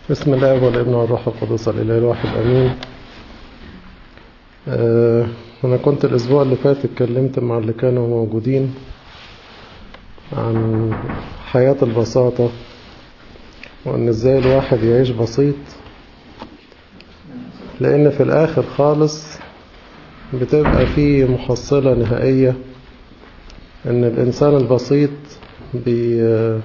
بسم الله والابن والروح القدس الإله الواحد أمين آه أنا كنت الأسبوع اللي فات اتكلمت مع اللي كانوا موجودين عن حياة البساطة وأن إزاي الواحد يعيش بسيط لأن في الآخر خالص بتبقى فيه محصلة نهائية أن الإنسان البسيط بي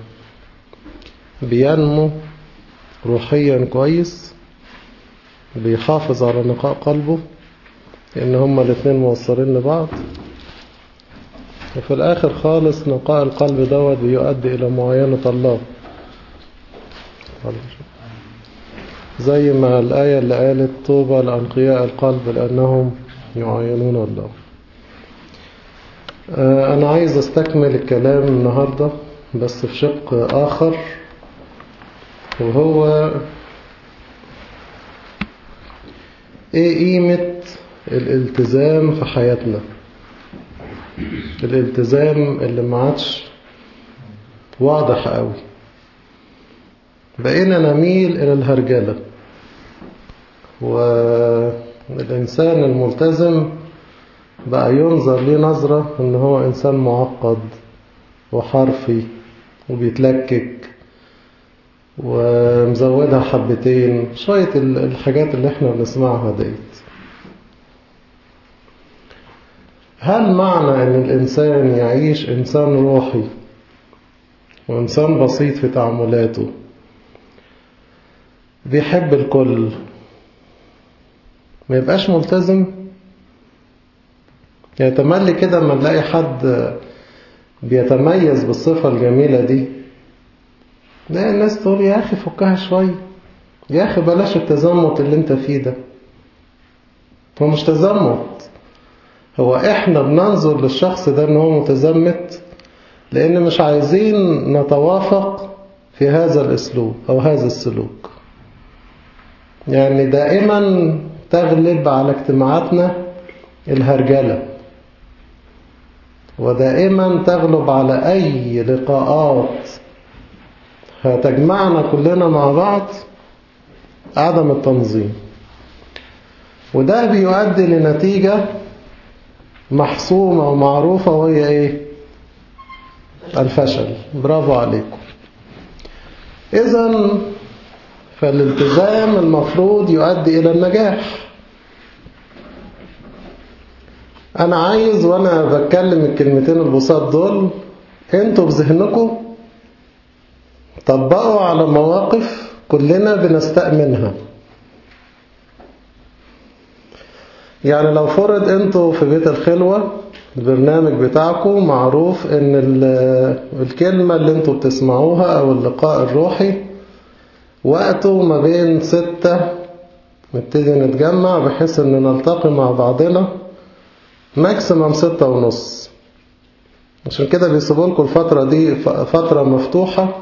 بينمو روحيا كويس بيحافظ على نقاء قلبه لأن هما الاثنين موصلين لبعض وفي الآخر خالص نقاء القلب دوت بيؤدي إلى معاينة الله زي ما الآية اللي قالت طوبى لأنقياء القلب لأنهم يعاينون الله أنا عايز أستكمل الكلام النهاردة بس في شق آخر وهو ايه قيمة الالتزام في حياتنا الالتزام اللي ما عادش واضح قوي بقينا نميل الى الهرجلة والإنسان الملتزم بقى ينظر ليه نظرة ان هو إنسان معقد وحرفي وبيتلكك ومزودها حبتين شوية الحاجات اللي احنا بنسمعها ديت هل معنى ان الانسان يعيش انسان روحي وانسان بسيط في تعاملاته بيحب الكل ما يبقاش ملتزم يعني تملي كده لما نلاقي حد بيتميز بالصفة الجميلة دي لا الناس تقول يا أخي فكها شوية يا أخي بلاش التزمت اللي انت فيه ده هو مش تزمت هو احنا بننظر للشخص ده ان هو متزمت لان مش عايزين نتوافق في هذا الاسلوب او هذا السلوك يعني دائما تغلب على اجتماعاتنا الهرجلة ودائما تغلب على اي لقاءات هتجمعنا كلنا مع بعض عدم التنظيم وده بيؤدي لنتيجة محسومة ومعروفة وهي ايه الفشل برافو عليكم اذا فالالتزام المفروض يؤدي الى النجاح انا عايز وانا بتكلم الكلمتين البساط دول انتوا بذهنكم طبقوا على مواقف كلنا بنستأمنها يعني لو فرض انتوا في بيت الخلوة البرنامج بتاعكم معروف ان الكلمة اللي انتوا بتسمعوها او اللقاء الروحي وقته ما بين ستة نبتدي نتجمع بحيث ان نلتقي مع بعضنا ماكسيمم ستة ونص عشان كده بيسيبوا لكم الفترة دي فترة مفتوحة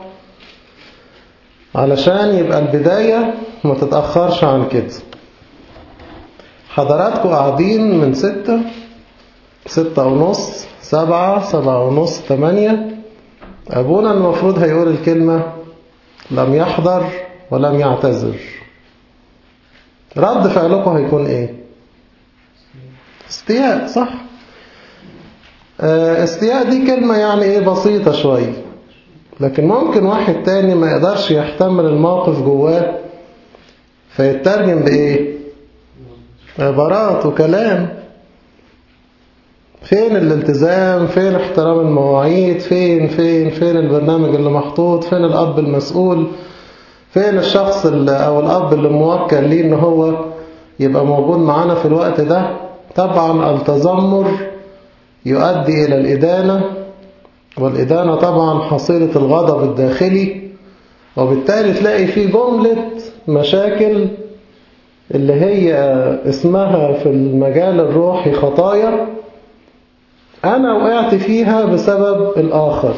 علشان يبقى البداية ما تتأخرش عن كده حضراتكم قاعدين من ستة ستة ونص سبعة سبعة ونص تمانية أبونا المفروض هيقول الكلمة لم يحضر ولم يعتذر رد فعلكم هيكون ايه استياء صح استياء دي كلمة يعني ايه بسيطة شوية لكن ممكن واحد تاني ما يقدرش يحتمل الموقف جواه فيترجم بإيه عبارات وكلام فين الالتزام فين احترام المواعيد فين فين فين البرنامج اللي محطوط فين الأب المسؤول فين الشخص اللي أو الأب اللي موكل ليه ان هو يبقى موجود معانا في الوقت ده طبعا التذمر يؤدي إلى الإدانة والإدانة طبعا حصيلة الغضب الداخلي وبالتالي تلاقي في جملة مشاكل اللي هي اسمها في المجال الروحي خطايا أنا وقعت فيها بسبب الآخر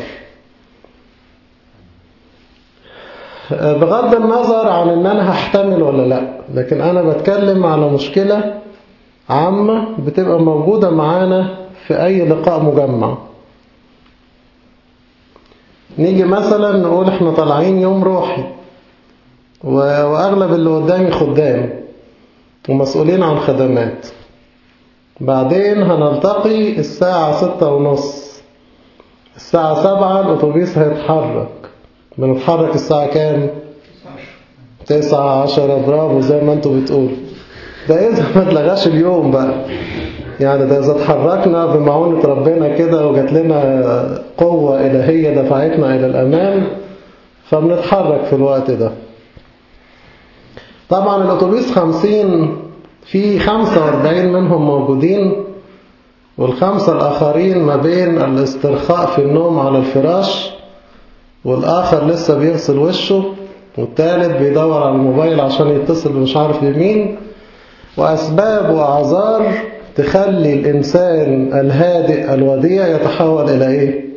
بغض النظر عن ان انا هحتمل ولا لا لكن انا بتكلم على مشكلة عامة بتبقى موجودة معانا في اي لقاء مجمع نيجي مثلا نقول احنا طالعين يوم روحي و- وأغلب اللي قدامي خدام ومسؤولين عن خدمات بعدين هنلتقي الساعة ستة ونص الساعة سبعة الأتوبيس هيتحرك بنتحرك الساعة كام؟ تسعة عشرة برافو زي ما انتوا بتقولوا ده إذا ما اتلغاش اليوم بقى يعني ده إذا اتحركنا بمعونة ربنا كده وجات لنا قوة إلهية دفعتنا إلى الأمام فبنتحرك في الوقت ده طبعا الأتوبيس خمسين في خمسة واربعين منهم موجودين والخمسة الآخرين ما بين الاسترخاء في النوم على الفراش والآخر لسه بيغسل وشه والتالت بيدور على الموبايل عشان يتصل مش عارف بمين وأسباب وأعذار تخلي الإنسان الهادئ الوديع يتحول إلى إيه؟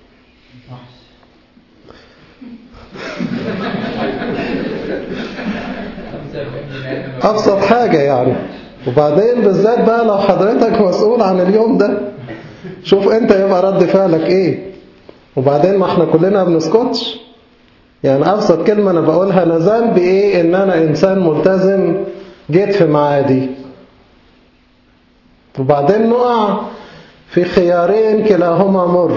أبسط حاجة يعني وبعدين بالذات بقى لو حضرتك مسؤول عن اليوم ده شوف أنت يبقى رد فعلك إيه وبعدين ما احنا كلنا بنسكتش يعني أبسط كلمة أنا بقولها أنا ذنبي إيه إن أنا إنسان ملتزم جيت في معادي وبعدين نقع في خيارين كلاهما مر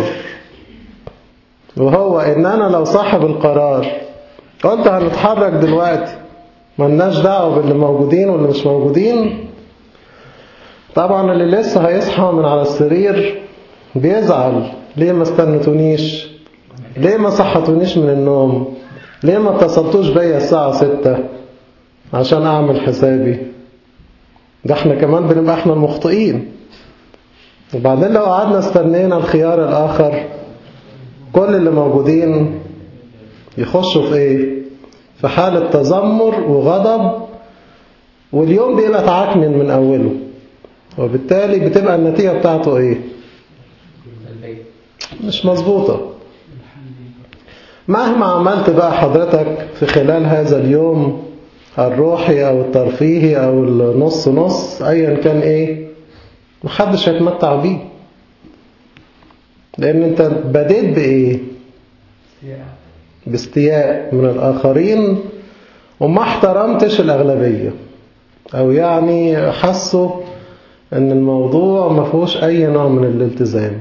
وهو إن أنا لو صاحب القرار قلت هنتحرك دلوقتي ملناش دعوة باللي موجودين واللي مش موجودين طبعا اللي لسه هيصحى من على السرير بيزعل ليه ما استنتونيش ليه ما صحتونيش من النوم ليه ما اتصلتوش بيا الساعة ستة عشان اعمل حسابي ده احنا كمان بنبقى احنا المخطئين وبعدين لو قعدنا استنينا الخيار الاخر كل اللي موجودين يخشوا في ايه في حالة تذمر وغضب واليوم بيبقى تعكنن من اوله وبالتالي بتبقى النتيجة بتاعته ايه مش مظبوطة مهما عملت بقى حضرتك في خلال هذا اليوم الروحي او الترفيهي او النص نص ايا كان ايه محدش هيتمتع بيه لان انت بديت بايه باستياء من الاخرين وما احترمتش الاغلبية او يعني حسوا ان الموضوع ما فيهوش اي نوع من الالتزام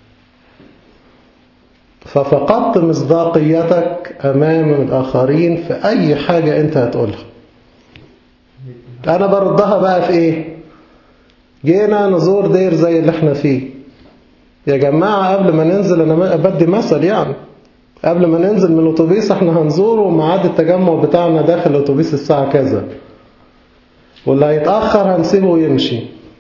ففقدت مصداقيتك امام الاخرين في اي حاجة انت هتقولها انا بردها بقى في ايه جينا نزور دير زي اللي احنا فيه يا جماعة قبل ما ننزل انا بدي مثل يعني قبل ما ننزل من الاتوبيس احنا هنزوره وميعاد التجمع بتاعنا داخل الاتوبيس الساعة كذا واللي هيتأخر هنسيبه ويمشي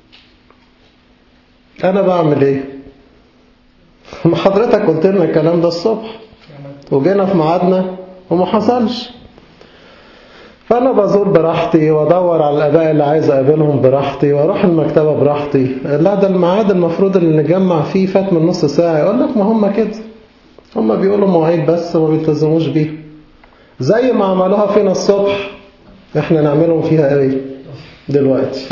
انا بعمل ايه ما حضرتك قلت لنا الكلام ده الصبح وجينا في ميعادنا وما حصلش فأنا بزور براحتي وأدور على الآباء اللي عايز أقابلهم براحتي وأروح المكتبة براحتي لا ده الميعاد المفروض اللي نجمع فيه فات من نص ساعة يقول لك ما هم كده هم بيقولوا مواعيد بس وما بيلتزموش بيها زي ما عملوها فينا الصبح احنا نعملهم فيها ايه دلوقتي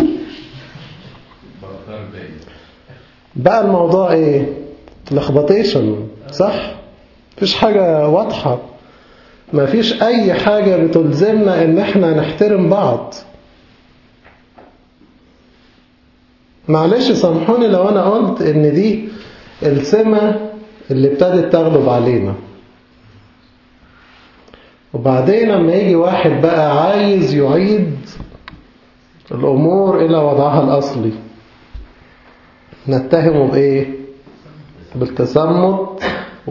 بقى الموضوع ايه لخبطيشن صح مفيش حاجة واضحة مفيش اي حاجة بتلزمنا ان احنا نحترم بعض معلش سامحوني لو انا قلت ان دي السمة اللي ابتدت تغلب علينا وبعدين لما يجي واحد بقى عايز يعيد الامور الى وضعها الاصلي نتهمه بايه بالتسمت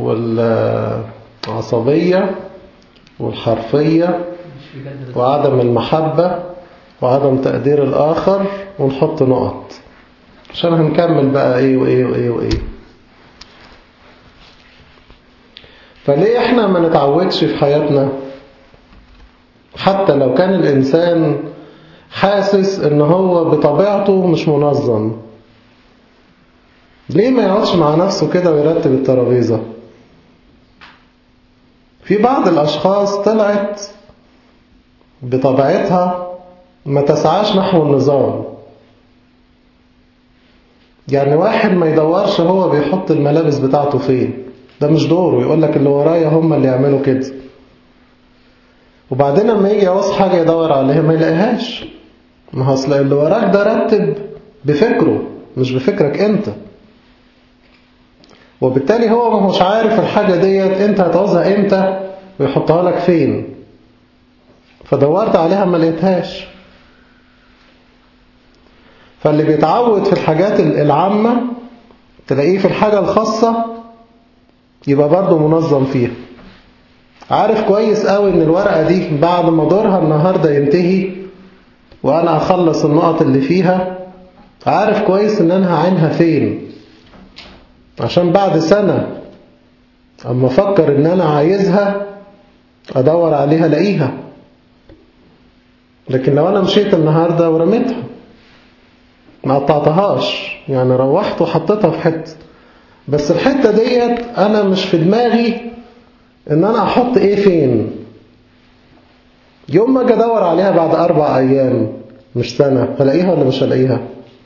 والعصبية والحرفية وعدم المحبة وعدم تقدير الآخر ونحط نقط عشان هنكمل بقى ايه وايه وايه وايه فليه احنا ما نتعودش في حياتنا حتى لو كان الإنسان حاسس ان هو بطبيعته مش منظم ليه ما يقعدش مع نفسه كده ويرتب الترابيزة في بعض الأشخاص طلعت بطبيعتها ما تسعاش نحو النظام يعني واحد ما يدورش هو بيحط الملابس بتاعته فين ده مش دوره يقول لك اللي ورايا هم اللي يعملوا كده وبعدين لما يجي يعوز حاجة يدور عليها ما يلاقيهاش ما هو اصل اللي وراك ده رتب بفكره مش بفكرك انت وبالتالي هو ما هوش عارف الحاجة ديت انت هتعوزها امتى ويحطها لك فين فدورت عليها ما لقيتهاش فاللي بيتعود في الحاجات العامة تلاقيه في الحاجة الخاصة يبقى برضه منظم فيها عارف كويس قوي ان الورقة دي بعد ما دورها النهاردة ينتهي وانا اخلص النقط اللي فيها عارف كويس ان انا هعينها فين عشان بعد سنة اما افكر ان انا عايزها ادور عليها الاقيها لكن لو انا مشيت النهاردة ورميتها ما قطعتهاش يعني روحت وحطيتها في حتة بس الحتة ديت انا مش في دماغي ان انا احط ايه فين يوم ما اجي ادور عليها بعد اربع ايام مش سنة هلاقيها ولا مش هلاقيها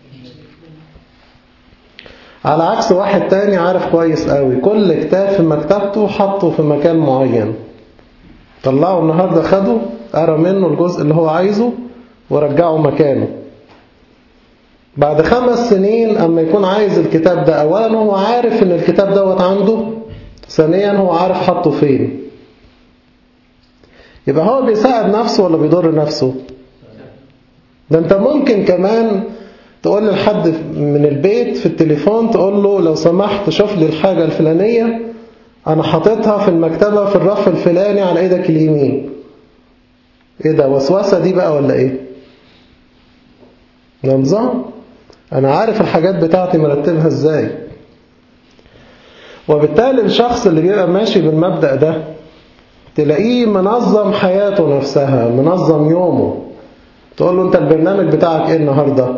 على عكس واحد تاني عارف كويس قوي كل كتاب في مكتبته حطه في مكان معين طلعه النهاردة خده قرا منه الجزء اللي هو عايزه ورجعه مكانه بعد خمس سنين أما يكون عايز الكتاب ده أولا هو عارف إن الكتاب دوت عنده ثانيا هو عارف حطه فين يبقى هو بيساعد نفسه ولا بيضر نفسه ده انت ممكن كمان تقول لحد من البيت في التليفون تقول له لو سمحت شوف لي الحاجة الفلانية أنا حاططها في المكتبة في الرف الفلاني على إيدك اليمين إيه ده وسوسة دي بقى ولا إيه ده نظام أنا عارف الحاجات بتاعتي مرتبها إزاي وبالتالي الشخص اللي بيبقى ماشي بالمبدأ ده تلاقيه منظم حياته نفسها منظم يومه تقول له انت البرنامج بتاعك ايه النهاردة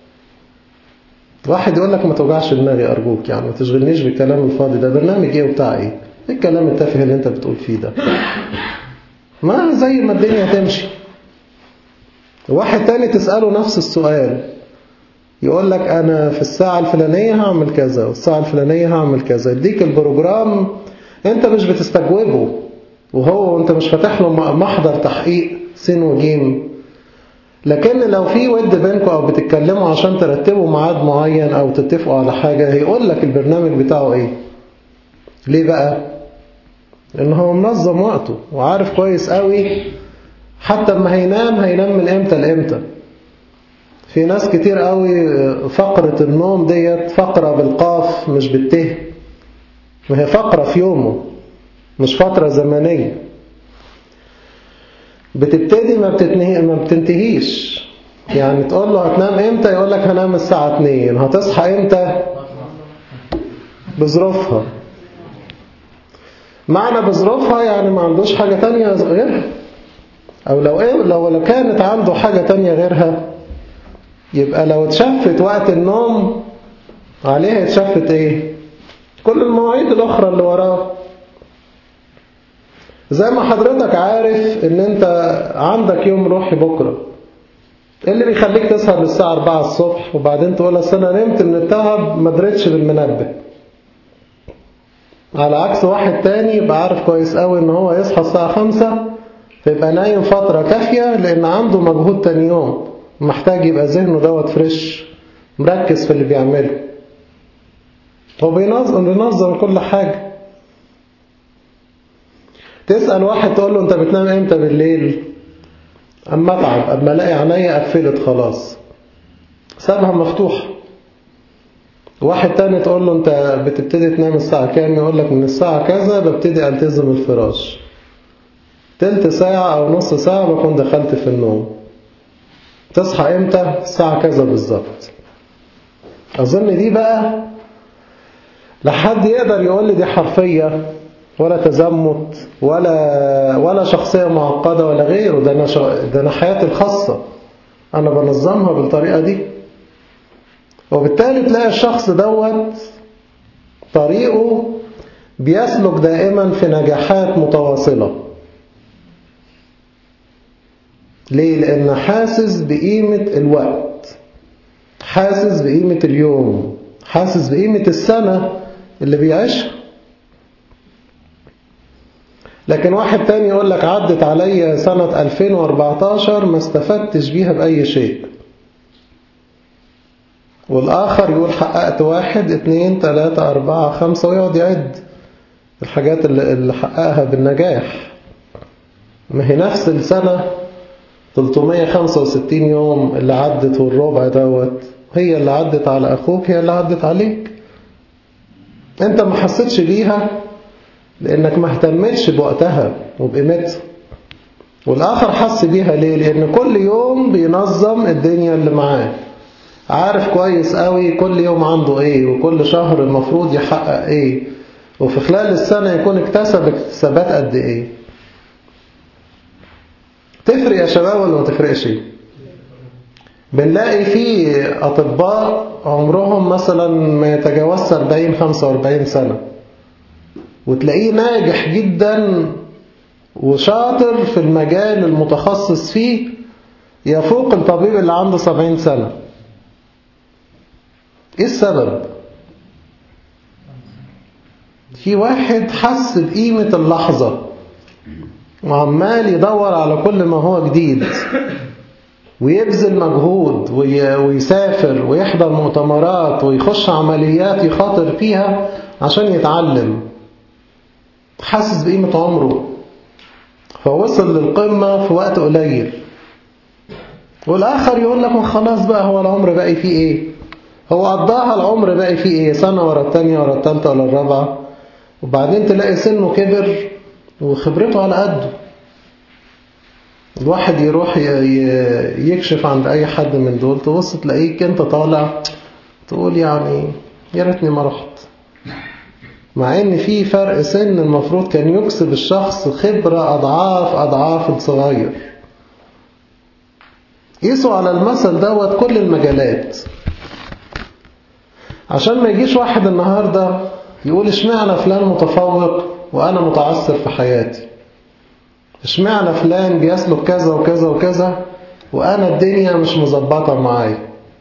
واحد يقول لك ما توجعش دماغي ارجوك يعني ما تشغلنيش بالكلام الفاضي ده برنامج ايه وبتاع ايه ايه الكلام التافه اللي انت بتقول فيه ده ما زي ما الدنيا تمشي واحد تاني تسأله نفس السؤال يقول لك أنا في الساعة الفلانية هعمل كذا والساعة الفلانية هعمل كذا يديك البروجرام أنت مش بتستجوبه وهو أنت مش فاتح له محضر تحقيق سين وجيم لكن لو في ود بينكم أو بتتكلموا عشان ترتبوا ميعاد معين أو تتفقوا على حاجة هيقول لك البرنامج بتاعه إيه ليه بقى؟ لأن هو منظم وقته وعارف كويس قوي حتى اما هينام هينام من امتى لامتى في ناس كتير قوي فقرة النوم ديت فقرة بالقاف مش بالته ما هي فقرة في يومه مش فترة زمنية بتبتدي ما, بتتنهي ما بتنتهيش يعني تقول له هتنام امتى يقول لك هنام الساعة 2 هتصحى امتى بظروفها معنى بظروفها يعني ما عندوش حاجة تانية غيرها أو لو, إيه لو لو كانت عنده حاجة تانية غيرها يبقى لو اتشفت وقت النوم عليها اتشفت ايه كل المواعيد الأخرى اللي وراه زي ما حضرتك عارف ان انت عندك يوم روحي بكرة ايه اللي بيخليك تسهر للساعة 4 الصبح وبعدين تقول اصل انا نمت من التعب ما دريتش بالمنبه على عكس واحد تاني يبقى عارف كويس قوي ان هو يصحى الساعة 5 فيبقى نايم فترة كافية لان عنده مجهود تاني يوم محتاج يبقى ذهنه دوت فريش مركز في اللي بيعمله هو بينظم بينظم كل حاجة تسأل واحد تقول له انت بتنام امتى بالليل اما اتعب اما الاقي عينيا قفلت خلاص سابها مفتوحة واحد تاني تقول له انت بتبتدي تنام الساعة كام يقول لك من الساعة كذا ببتدي التزم الفراش تلت ساعة او نص ساعة بكون دخلت في النوم تصحى امتى الساعة كذا بالظبط اظن دي بقى لحد يقدر يقول لي دي حرفية ولا تزمت ولا ولا شخصية معقدة ولا غيره ده أنا, ده أنا حياتي الخاصة أنا بنظمها بالطريقة دي وبالتالي تلاقي الشخص دوت طريقه بيسلك دائما في نجاحات متواصلة ليه؟ لأن حاسس بقيمة الوقت حاسس بقيمة اليوم حاسس بقيمة السنة اللي بيعيشها لكن واحد تاني يقول لك عدت عليا سنة 2014 ما استفدتش بيها بأي شيء والآخر يقول حققت واحد اتنين تلاتة أربعة خمسة ويقعد يعد الحاجات اللي حققها بالنجاح ما هي نفس السنة 365 يوم اللي عدت والربع دوت هي اللي عدت على أخوك هي اللي عدت عليك أنت ما حسيتش بيها لأنك ما اهتمتش بوقتها وبقيمتها والآخر حس بيها ليه؟ لأن كل يوم بينظم الدنيا اللي معاه عارف كويس قوي كل يوم عنده ايه وكل شهر المفروض يحقق ايه وفي خلال السنة يكون اكتسب اكتسابات قد ايه تفرق يا شباب ولا ما تفرقش بنلاقي في أطباء عمرهم مثلا ما يتجاوز 40 45 سنة وتلاقيه ناجح جدا وشاطر في المجال المتخصص فيه يفوق الطبيب اللي عنده 70 سنة ايه السبب في واحد حس بقيمة اللحظة وعمال يدور على كل ما هو جديد ويبذل مجهود ويسافر ويحضر مؤتمرات ويخش عمليات يخاطر فيها عشان يتعلم حاسس بقيمة عمره فوصل للقمة في وقت قليل والآخر يقول لك ما خلاص بقى هو العمر باقي فيه ايه هو قضاها العمر باقي فيه ايه سنة ورا التانية ورا التالتة ورا الرابعة وبعدين تلاقي سنه كبر وخبرته على قده الواحد يروح يكشف عند اي حد من دول تبص تلاقيك انت طالع تقول يعني يا ريتني ما رحت مع ان في فرق سن المفروض كان يكسب الشخص خبرة اضعاف اضعاف الصغير قيسوا على المثل دوت كل المجالات عشان ما يجيش واحد النهاردة يقول اشمعنى فلان متفوق وانا متعثر في حياتي اشمعنى فلان بيسلك كذا وكذا وكذا وانا الدنيا مش مظبطة معايا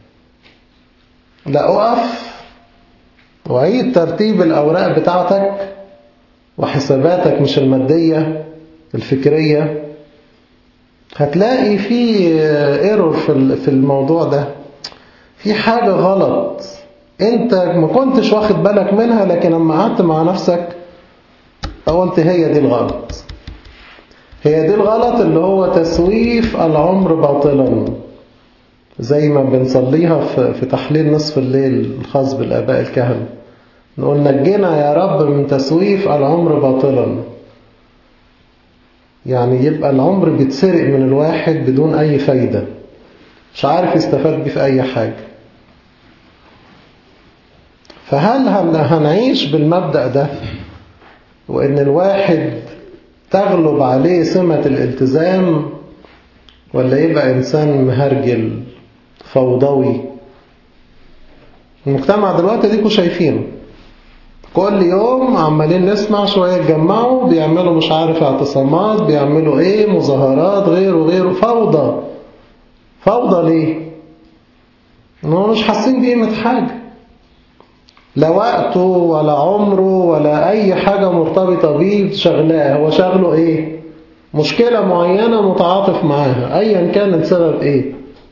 لا اقف وعيد ترتيب الاوراق بتاعتك وحساباتك مش المادية الفكرية هتلاقي في ايرور في الموضوع ده في حاجة غلط انت ما كنتش واخد بالك منها لكن لما قعدت مع نفسك قلت هي دي الغلط هي دي الغلط اللي هو تسويف العمر باطلا زي ما بنصليها في تحليل نصف الليل الخاص بالآباء الكهنة نقول نجنا يا رب من تسويف العمر باطلا يعني يبقى العمر بيتسرق من الواحد بدون أي فايدة مش عارف يستفاد بيه في أي حاجة فهل هنعيش بالمبدأ ده وإن الواحد تغلب عليه سمة الالتزام ولا يبقى إنسان مهرجل فوضوي المجتمع دلوقتي ديكوا شايفينه كل يوم عمالين نسمع شوية يتجمعوا بيعملوا مش عارف اعتصامات بيعملوا ايه مظاهرات غيره غيره فوضى فوضى ليه؟ انهم مش حاسين بقيمة حاجة لا وقته ولا عمره ولا أي حاجة مرتبطة بيه شغلاه هو شغله إيه مشكلة معينة متعاطف معاها أيا كان السبب إيه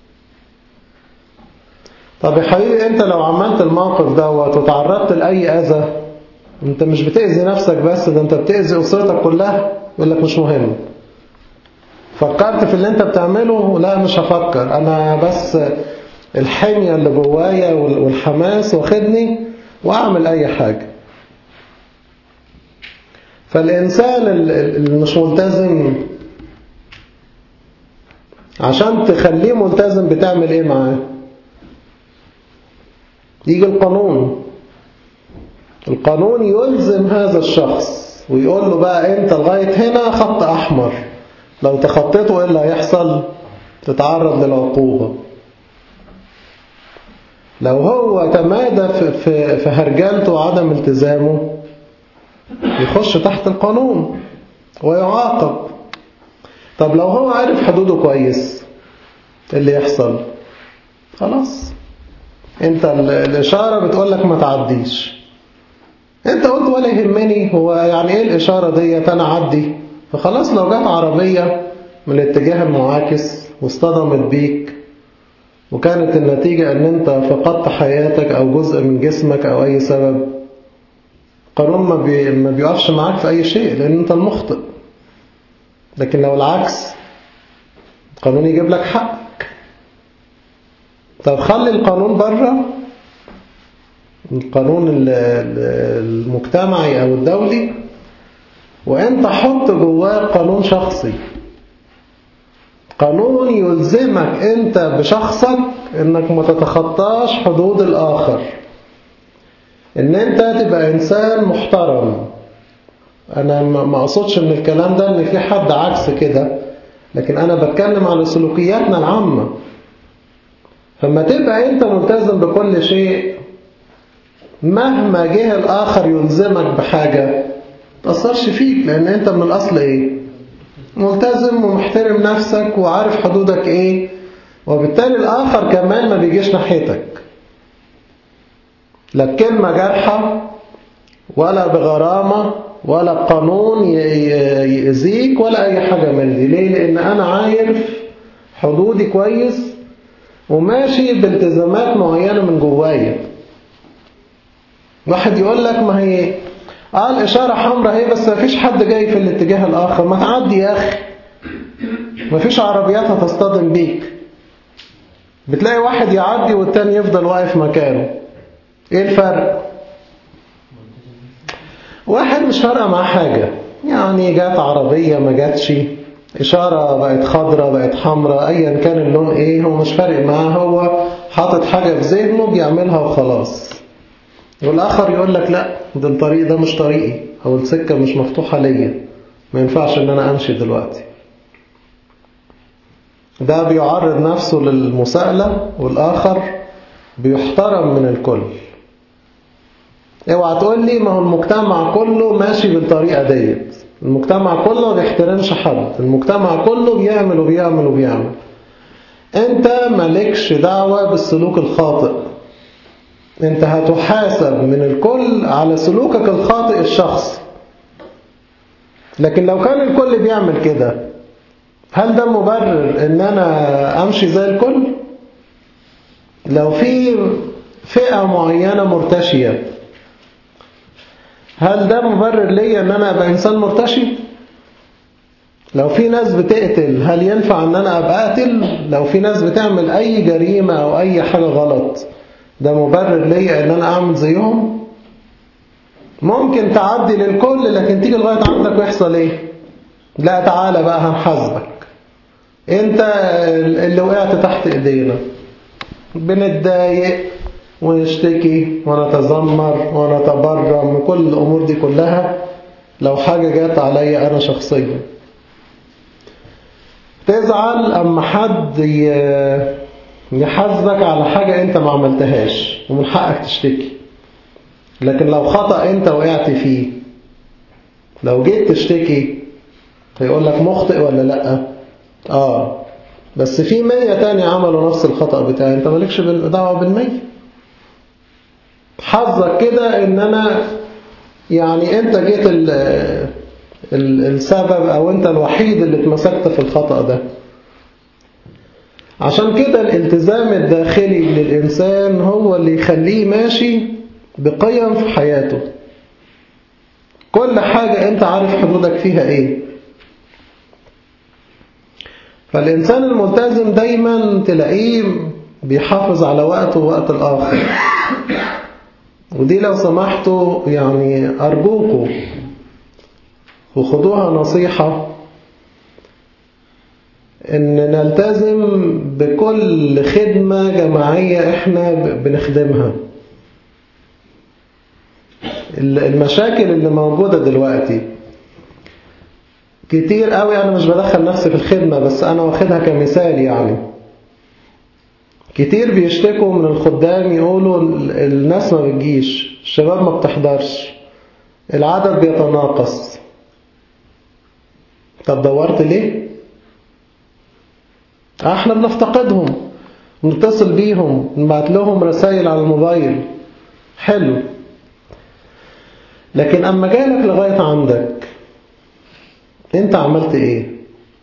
طب يا حبيبي أنت لو عملت الموقف دوت وتعرضت لأي أذى أنت مش بتأذي نفسك بس ده أنت بتأذي أسرتك كلها يقول لك مش مهم فكرت في اللي أنت بتعمله لا مش هفكر أنا بس الحمية اللي جوايا والحماس واخدني وأعمل أي حاجة فالإنسان اللي مش ملتزم عشان تخليه ملتزم بتعمل إيه معاه يجي القانون القانون يلزم هذا الشخص ويقول له بقى انت لغاية هنا خط أحمر لو تخطيته إيه اللي هيحصل تتعرض للعقوبة لو هو تمادى في, في, في هرجلته وعدم التزامه يخش تحت القانون ويعاقب طب لو هو عارف حدوده كويس اللي يحصل خلاص انت الإشارة بتقول لك ما تعديش انت قلت ولا يهمني هو يعني ايه الإشارة ديت انا عدي فخلاص لو جت عربية من الاتجاه المعاكس واصطدمت بيك وكانت النتيجة ان انت فقدت حياتك او جزء من جسمك او اي سبب قانون ما, بي... ما بيقفش معاك في اي شيء لان انت المخطئ لكن لو العكس القانون يجيب لك حقك طب خلي القانون بره القانون المجتمعي او الدولي وانت حط جواه قانون شخصي قانون يلزمك انت بشخصك انك ما تتخطاش حدود الاخر ان انت تبقى انسان محترم انا ما اقصدش من الكلام ده ان في حد عكس كده لكن انا بتكلم على سلوكياتنا العامة فما تبقى انت ملتزم بكل شيء مهما جه الاخر يلزمك بحاجة تأثرش فيك لان انت من الاصل ايه ملتزم ومحترم نفسك وعارف حدودك ايه وبالتالي الاخر كمان ما بيجيش ناحيتك لا بكلمة جارحة ولا بغرامة ولا بقانون يأذيك ولا أي حاجة من دي ليه؟ لأن أنا عارف حدودي كويس وماشي بالتزامات معينة من جوايا واحد يقول لك ما هي اه الإشارة حمراء اهي بس ما فيش حد جاي في الاتجاه الآخر ما تعدي يا أخي ما فيش عربيات هتصطدم بيك بتلاقي واحد يعدي والتاني يفضل واقف مكانه ايه الفرق واحد مش فارقه معاه حاجة يعني جات عربية ما جاتش إشارة بقت خضرة بقت حمراء أيا كان اللون إيه هو مش فارق معاه هو حاطط حاجة في ذهنه بيعملها وخلاص والآخر يقول لك لا ده الطريق ده مش طريقي أو السكة مش مفتوحة ليا ما ينفعش إن أنا أمشي دلوقتي ده بيعرض نفسه للمساءلة والآخر بيحترم من الكل اوعى تقول لي ما هو المجتمع كله ماشي بالطريقة ديت المجتمع كله ما بيحترمش حد المجتمع كله بيعمل وبيعمل وبيعمل انت مالكش دعوة بالسلوك الخاطئ انت هتحاسب من الكل على سلوكك الخاطئ الشخصي لكن لو كان الكل بيعمل كده هل ده مبرر ان انا امشي زي الكل لو في فئة معينة مرتشية هل ده مبرر ليا ان انا ابقى انسان مرتشي لو في ناس بتقتل هل ينفع ان انا ابقى اقتل لو في ناس بتعمل اي جريمة او اي حاجة غلط ده مبرر ليا ان انا اعمل زيهم ممكن تعدي للكل لكن تيجي لغاية عندك ويحصل ايه لا تعالى بقى هنحاسبك انت اللي وقعت تحت ايدينا بنتضايق ونشتكي ونتذمر ونتبرم وكل الأمور دي كلها لو حاجة جات عليا أنا شخصيا تزعل أما حد يحاسبك على حاجة أنت ما عملتهاش ومن حقك تشتكي لكن لو خطأ أنت وقعت فيه لو جيت تشتكي هيقول لك مخطئ ولا لأ آه بس في مية تاني عملوا نفس الخطأ بتاعي أنت مالكش دعوة بالمية حظك كده ان انا يعني انت جيت ال ال السبب او انت الوحيد اللي اتمسكت في الخطأ ده عشان كده الالتزام الداخلي للإنسان هو اللي يخليه ماشي بقيم في حياته كل حاجة انت عارف حدودك فيها ايه فالإنسان الملتزم دايما تلاقيه بيحافظ على وقته ووقت الآخر ودي لو سمحتوا يعني أرجوكم وخدوها نصيحة إن نلتزم بكل خدمة جماعية إحنا بنخدمها المشاكل اللي موجودة دلوقتي كتير قوي أنا مش بدخل نفسي في الخدمة بس أنا واخدها كمثال يعني كتير بيشتكوا من الخدام يقولوا الناس ما بتجيش الشباب ما بتحضرش العدد بيتناقص طب دورت ليه احنا بنفتقدهم نتصل بيهم نبعت لهم رسائل على الموبايل حلو لكن اما جالك لغاية عندك انت عملت ايه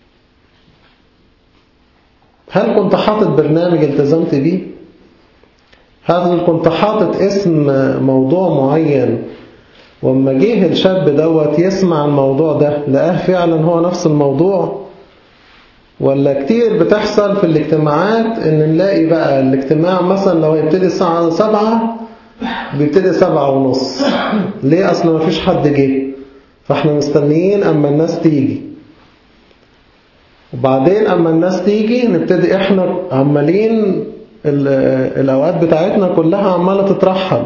هل كنت حاطط برنامج التزمت بيه هل كنت حاطط اسم موضوع معين وما جه الشاب دوت يسمع الموضوع ده لقاه فعلا هو نفس الموضوع ولا كتير بتحصل في الاجتماعات ان نلاقي بقى الاجتماع مثلا لو هيبتدي الساعة سبعة بيبتدي سبعة ونص ليه اصلا ما فيش حد جه فاحنا مستنيين اما الناس تيجي وبعدين اما الناس تيجي نبتدي احنا عمالين الاوقات بتاعتنا كلها عمالة تترحل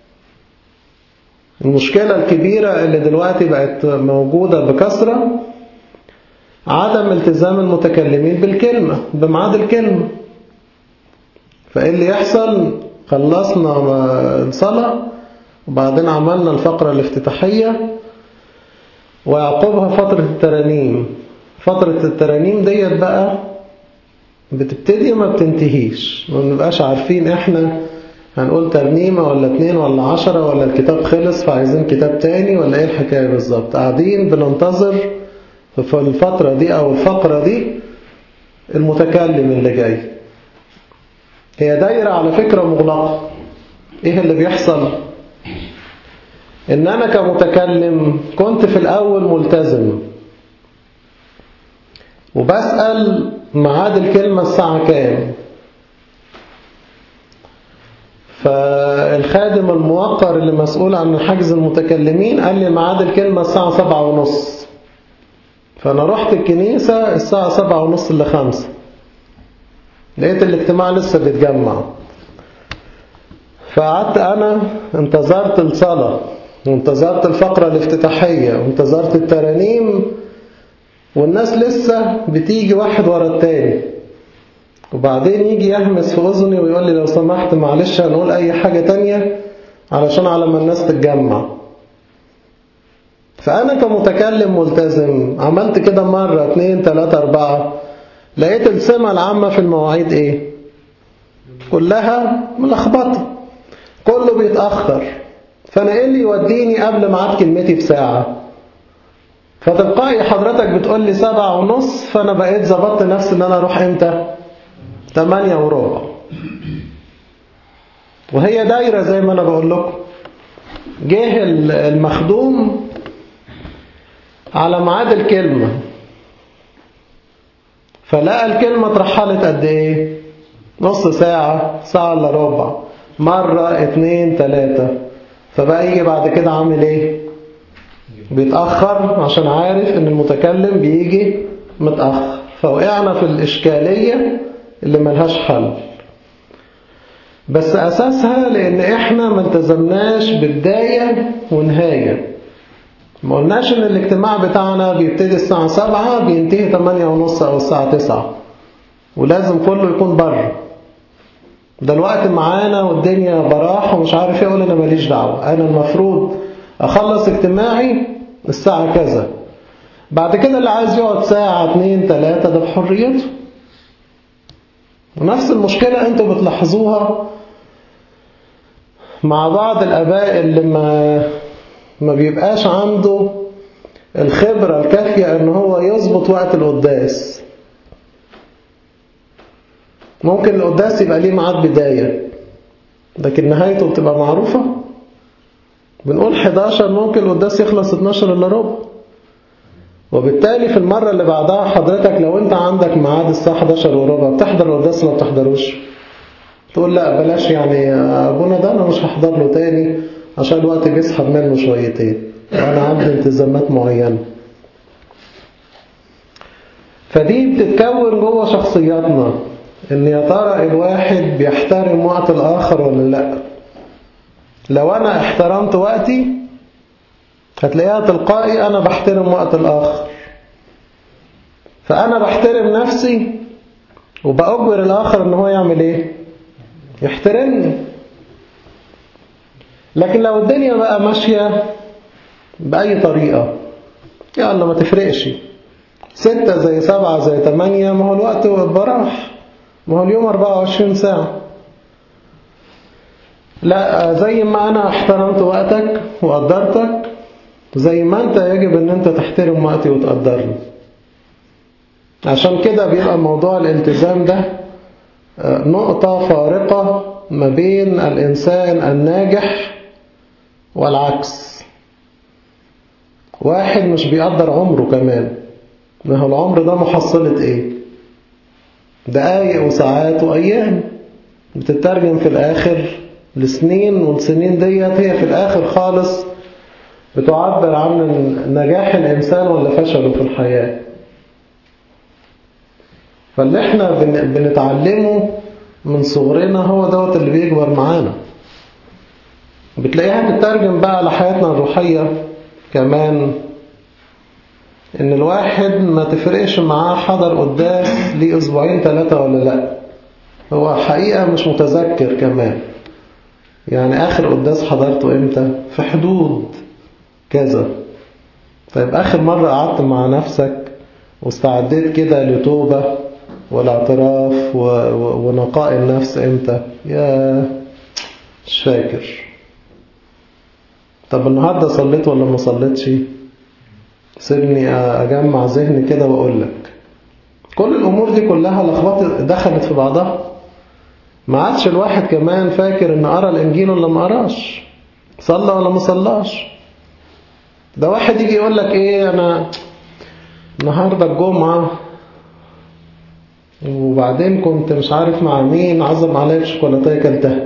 المشكلة الكبيرة اللي دلوقتي بقت موجودة بكثرة عدم التزام المتكلمين بالكلمة بميعاد الكلمة فإيه اللي يحصل خلصنا الصلاة وبعدين عملنا الفقرة الافتتاحية ويعقبها فترة الترانيم فترة الترانيم ديت بقى بتبتدي وما بتنتهيش ما بنبقاش عارفين احنا هنقول ترنيمة ولا اتنين ولا عشرة ولا الكتاب خلص فعايزين كتاب تاني ولا ايه الحكاية بالظبط قاعدين بننتظر في الفترة دي او الفقرة دي المتكلم اللي جاي هي دايرة على فكرة مغلقة ايه اللي بيحصل ان انا كمتكلم كنت في الاول ملتزم وبسأل ميعاد الكلمة الساعة كام فالخادم الموقر اللي مسؤول عن حجز المتكلمين قال لي ميعاد الكلمة الساعة سبعة ونص فأنا رحت الكنيسة الساعة سبعة ونص إلا خمسة لقيت الاجتماع لسه بيتجمع فقعدت أنا انتظرت الصلاة وانتظرت الفقرة الافتتاحية وانتظرت الترانيم والناس لسه بتيجي واحد ورا التاني وبعدين يجي يهمس في أذني ويقول لي لو سمحت معلش هنقول أي حاجة تانية علشان على ما الناس تتجمع فأنا كمتكلم ملتزم عملت كده مرة اتنين تلاتة أربعة لقيت السمة العامة في المواعيد إيه كلها ملخبطة كله بيتأخر فأنا إيه اللي يوديني قبل ميعاد كلمتي بساعة فتلقائي حضرتك بتقول لي سبعة ونص فأنا بقيت ظبطت نفسي إن أنا أروح إمتى تمانية وربع وهي دايرة زي ما أنا بقول لكم جه المخدوم على ميعاد الكلمة فلقى الكلمة اترحلت قد ايه نص ساعة ساعة الا ربع مرة اتنين تلاتة فبقى يجي بعد كده عامل ايه بيتأخر عشان عارف ان المتكلم بيجي متأخر فوقعنا في الإشكالية اللي ملهاش حل بس أساسها لأن إحنا ما التزمناش بداية ونهاية ما قلناش إن الاجتماع بتاعنا بيبتدي الساعة سبعة بينتهي تمانية ونص أو الساعة تسعة ولازم كله يكون بره ده الوقت معانا والدنيا براح ومش عارف ايه اقول انا ماليش دعوة انا المفروض اخلص اجتماعي الساعة كذا بعد كده اللي عايز يقعد ساعة اتنين تلاتة ده بحريته ونفس المشكلة انتوا بتلاحظوها مع بعض الاباء اللي ما ما بيبقاش عنده الخبرة الكافية ان هو يظبط وقت القداس ممكن القداس يبقى ليه ميعاد بداية لكن نهايته بتبقى معروفة بنقول 11 ممكن القداس يخلص 12 الا ربع وبالتالي في المرة اللي بعدها حضرتك لو انت عندك ميعاد الساعة 11 وربع بتحضر القداس ما بتحضروش تقول لا بلاش يعني ابونا ده انا مش هحضر له تاني عشان الوقت بيسحب منه شويتين وانا عندي التزامات معينة فدي بتتكون جوه شخصياتنا ان يا ترى الواحد بيحترم وقت الاخر ولا لا لو انا احترمت وقتي هتلاقيها تلقائي انا بحترم وقت الاخر فانا بحترم نفسي وبأجبر الاخر ان هو يعمل ايه يحترمني لكن لو الدنيا بقى ماشية بأي طريقة يلا ما تفرقش ستة زي سبعة زي تمانية ما هو الوقت براح ما هو اليوم 24 ساعة لا زي ما أنا احترمت وقتك وقدرتك زي ما انت يجب ان انت تحترم وقتي وتقدرني عشان كده بيبقى موضوع الالتزام ده نقطة فارقة ما بين الإنسان الناجح والعكس واحد مش بيقدر عمره كمان ما هو العمر ده محصلة ايه دقايق وساعات وأيام بتترجم في الآخر لسنين والسنين ديت هي في الآخر خالص بتعبر عن نجاح الإنسان ولا فشله في الحياة فاللي احنا بنتعلمه من صغرنا هو دوت اللي بيكبر معانا بتلاقيها بتترجم بقى لحياتنا الروحية كمان ان الواحد ما تفرقش معاه حضر قداس ليه اسبوعين ثلاثة ولا لا هو حقيقة مش متذكر كمان يعني اخر قداس حضرته امتى في حدود كذا طيب اخر مرة قعدت مع نفسك واستعديت كده لتوبة والاعتراف ونقاء النفس امتى يا مش فاكر طب النهاردة صليت ولا ما صليتش سيبني أجمع ذهني كده وأقول لك كل الأمور دي كلها لخبطت دخلت في بعضها ما عادش الواحد كمان فاكر إن قرأ الإنجيل ولا ما قراش صلى ولا ما صلاش ده واحد يجي يقول لك إيه أنا النهاردة الجمعة وبعدين كنت مش عارف مع مين عزم عليا شوكولاتايه كلتها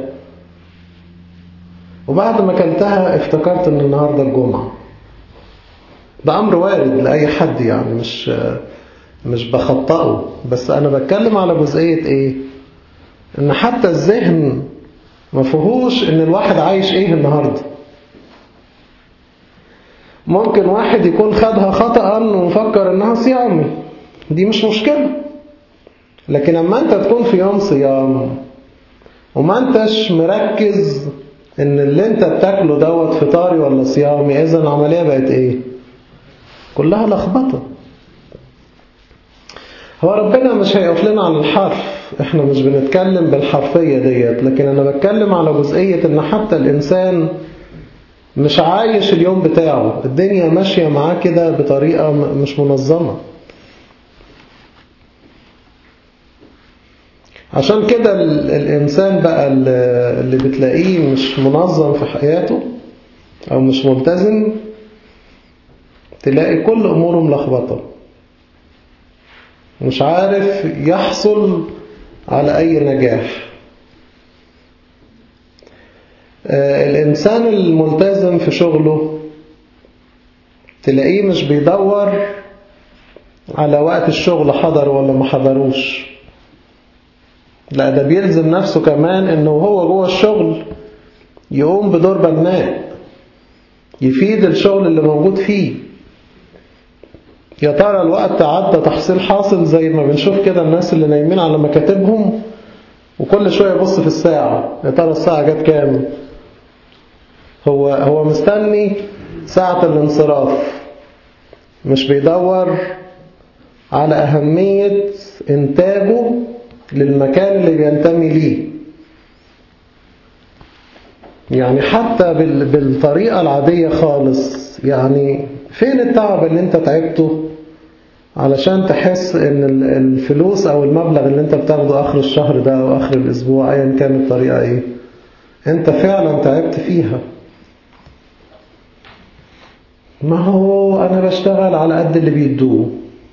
وبعد ما كلتها افتكرت ان النهاردة الجمعة ده أمر وارد لأي حد يعني مش مش بخطئه بس أنا بتكلم على جزئية إيه إن حتى الذهن ما فيهوش إن الواحد عايش إيه النهاردة ممكن واحد يكون خدها خطأ ومفكر إنها صيامي دي مش مشكلة لكن لما أنت تكون في يوم صيام وما أنتش مركز إن اللي أنت بتاكله دوت فطاري ولا صيامي إذا العملية بقت إيه كلها لخبطة هو ربنا مش هيقف لنا على الحرف احنا مش بنتكلم بالحرفية ديت لكن انا بتكلم على جزئية ان حتى الانسان مش عايش اليوم بتاعه الدنيا ماشية معاه كده بطريقة مش منظمة عشان كده الإنسان بقى اللي بتلاقيه مش منظم في حياته أو مش ملتزم تلاقي كل أموره ملخبطة مش عارف يحصل على أي نجاح الإنسان الملتزم في شغله تلاقيه مش بيدور على وقت الشغل حضر ولا ما حضروش لا ده بيلزم نفسه كمان انه هو جوه الشغل يقوم بدور بناء يفيد الشغل اللي موجود فيه يا ترى الوقت عدى تحصيل حاصل زي ما بنشوف كده الناس اللي نايمين على مكاتبهم وكل شوية يبص في الساعة يا ترى الساعة جت كام هو هو مستني ساعة الانصراف مش بيدور على أهمية إنتاجه للمكان اللي بينتمي ليه يعني حتى بالطريقة العادية خالص يعني فين التعب اللي انت تعبته علشان تحس ان الفلوس او المبلغ اللي انت بتاخده اخر الشهر ده او اخر الاسبوع ايا كان الطريقة ايه انت فعلا تعبت فيها ما هو انا بشتغل على قد اللي بيدوه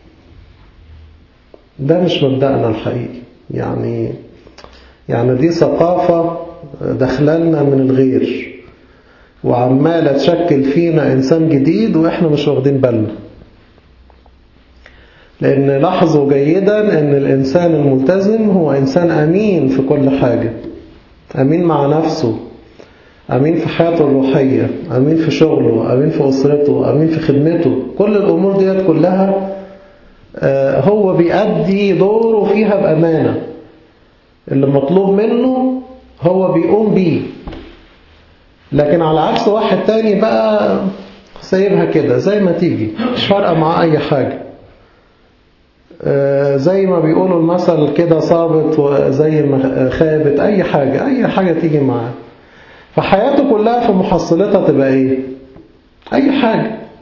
ده مش مبدأنا الحقيقي يعني يعني دي ثقافة دخلنا من الغير وعمالة تشكل فينا إنسان جديد وإحنا مش واخدين بالنا لأن لاحظوا جيدا أن الإنسان الملتزم هو إنسان أمين في كل حاجة أمين مع نفسه أمين في حياته الروحية أمين في شغله أمين في أسرته أمين في خدمته كل الأمور ديت كلها هو بيأدي دوره فيها بأمانة اللي مطلوب منه هو بيقوم بيه لكن على عكس واحد تاني بقى سايبها كده زي ما تيجي مش فارقة مع أي حاجة زي ما بيقولوا المثل كده صابت وزي ما خابت أي حاجة أي حاجة تيجي معاه فحياته كلها في محصلتها تبقى إيه أي حاجة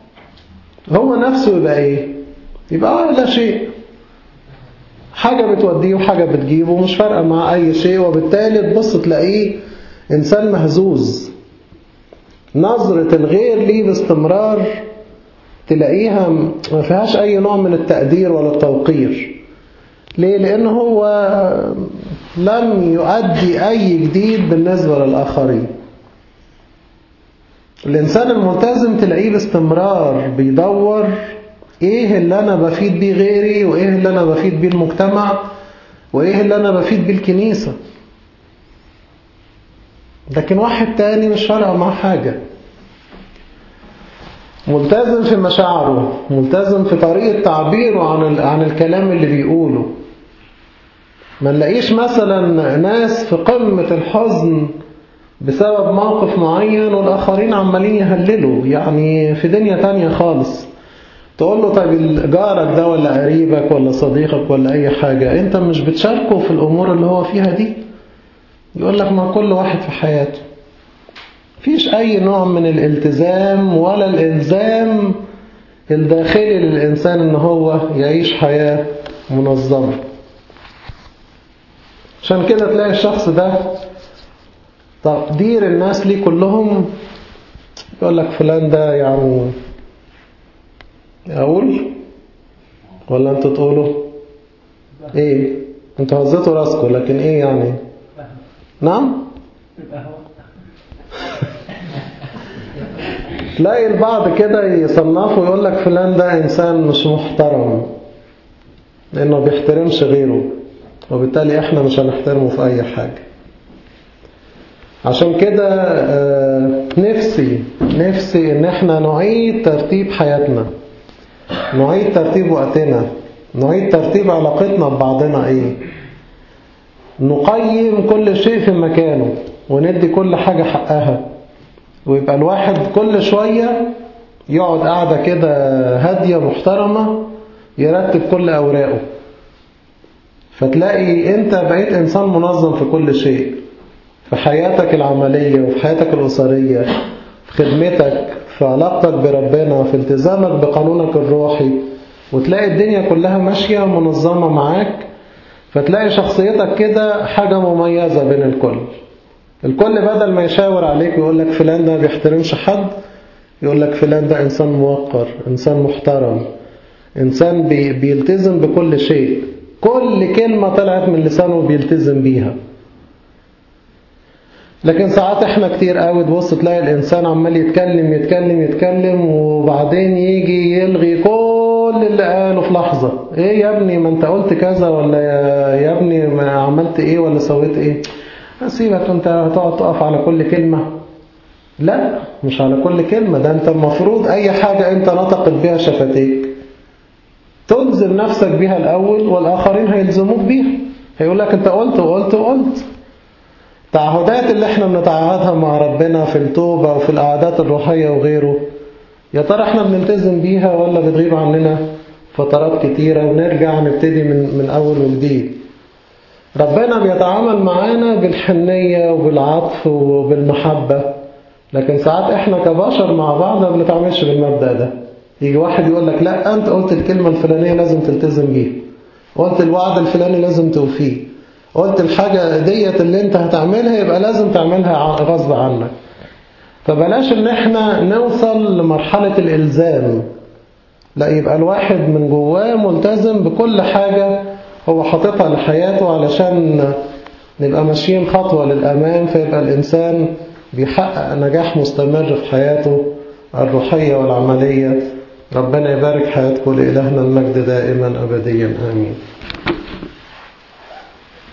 هو نفسه يبقى ايه يبقى لا شيء حاجة بتوديه وحاجة بتجيبه ومش فارقة مع أي شيء وبالتالي تبص تلاقيه إنسان مهزوز نظرة الغير ليه باستمرار تلاقيها ما فيهاش أي نوع من التقدير ولا التوقير ليه؟ لأنه هو لم يؤدي أي جديد بالنسبة للآخرين الإنسان الملتزم تلاقيه باستمرار بيدور إيه اللي أنا بفيد بيه غيري وإيه اللي أنا بفيد بيه المجتمع وإيه اللي أنا بفيد بيه الكنيسة لكن واحد تاني مش فارقة معاه حاجة ملتزم في مشاعره ملتزم في طريقة تعبيره عن عن الكلام اللي بيقوله ما نلاقيش مثلا ناس في قمة الحزن بسبب موقف معين والآخرين عمالين يهللوا يعني في دنيا تانية خالص تقول له طيب جارك ده ولا قريبك ولا صديقك ولا أي حاجة أنت مش بتشاركه في الأمور اللي هو فيها دي يقول لك ما كل واحد في حياته فيش أي نوع من الالتزام ولا الإلزام الداخلي للإنسان إن هو يعيش حياة منظمة عشان كده تلاقي الشخص ده تقدير الناس ليه كلهم يقول لك فلان ده يعني أقول ولا أنتوا تقولوا إيه أنتوا هزيتوا راسكم لكن إيه يعني نعم تلاقي البعض كده يصنفه ويقول لك فلان ده إنسان مش محترم لأنه بيحترمش غيره وبالتالي إحنا مش هنحترمه في أي حاجة عشان كده نفسي نفسي إن إحنا نعيد ترتيب حياتنا نعيد ترتيب وقتنا نعيد ترتيب علاقتنا ببعضنا إيه نقيم كل شيء في مكانه وندي كل حاجة حقها ويبقى الواحد كل شوية يقعد قاعدة كده هادية محترمة يرتب كل أوراقه فتلاقي انت بقيت إنسان منظم في كل شيء في حياتك العملية وفي حياتك الأسرية في خدمتك في علاقتك بربنا في التزامك بقانونك الروحي وتلاقي الدنيا كلها ماشية منظمة معاك فتلاقي شخصيتك كده حاجة مميزة بين الكل الكل بدل ما يشاور عليك ويقول لك فلان ده بيحترمش حد يقول لك فلان ده إنسان موقر إنسان محترم إنسان بي بيلتزم بكل شيء كل كلمة طلعت من لسانه بيلتزم بيها لكن ساعات احنا كتير قوي تبص تلاقي الإنسان عمال يتكلم يتكلم يتكلم وبعدين يجي يلغي كل اللي قاله في لحظة ايه يا ابني ما انت قلت كذا ولا يا, يا ابني ما عملت ايه ولا سويت ايه سيبك انت هتقعد تقف على كل كلمة لا مش على كل كلمة ده انت المفروض اي حاجة انت نطقت بها شفتيك تلزم نفسك بيها الاول والاخرين هيلزموك بيها هيقول لك انت قلت وقلت وقلت التعهدات اللي احنا بنتعهدها مع ربنا في التوبة وفي القعدات الروحية وغيره يا ترى احنا بنلتزم بيها ولا بتغيب عننا فترات كتيرة ونرجع نبتدي من, من اول وجديد ربنا بيتعامل معانا بالحنية وبالعطف وبالمحبة لكن ساعات احنا كبشر مع بعض ما بنتعاملش بالمبدأ ده يجي واحد يقول لك لا انت قلت الكلمة الفلانية لازم تلتزم بيها قلت الوعد الفلاني لازم توفيه قلت الحاجة ديت اللي انت هتعملها يبقى لازم تعملها غصب عنك فبلاش ان احنا نوصل لمرحلة الالزام لا يبقى الواحد من جواه ملتزم بكل حاجة هو حاططها لحياته علشان نبقى ماشيين خطوة للأمام فيبقى الإنسان بيحقق نجاح مستمر في حياته الروحية والعملية ربنا يبارك حياتكم لإلهنا المجد دائما أبديا آمين